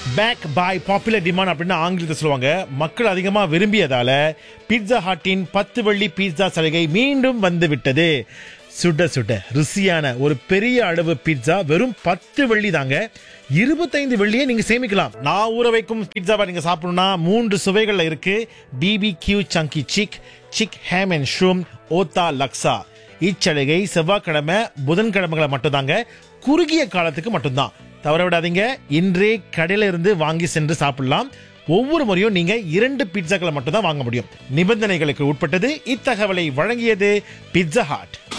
back by popular demand அப்படின்னு ஆங்கிலத்தை சொல்லுவாங்க மக்கள் அதிகமா விரும்பியதால பீட்சா ஹாட்டின் பத்து வெள்ளி பீட்சா சலுகை மீண்டும் வந்து விட்டது சுட சுட ருசியான ஒரு பெரிய அளவு பீட்சா வெறும் பத்து வெள்ளி தாங்க இருபத்தைந்து வெள்ளியே நீங்க சேமிக்கலாம் நான் ஊற வைக்கும் பீட்சாவை நீங்க சாப்பிடணும்னா மூன்று சுவைகள்ல இருக்கு பிபி கியூ சங்கி சிக் சிக் ஹேம் அண்ட் ஷூம் ஓத்தா லக்ஸா இச்சலுகை செவ்வாய்க்கிழமை புதன்கிழமைகளை மட்டும்தாங்க குறுகிய காலத்துக்கு மட்டும்தான் தவற விடாதீங்க இன்றே கடையில இருந்து வாங்கி சென்று சாப்பிடலாம் ஒவ்வொரு முறையும் நீங்க இரண்டு பீட்சாக்களை மட்டும் தான் வாங்க முடியும் நிபந்தனைகளுக்கு உட்பட்டது இத்தகவலை வழங்கியது பிட்சா ஹாட்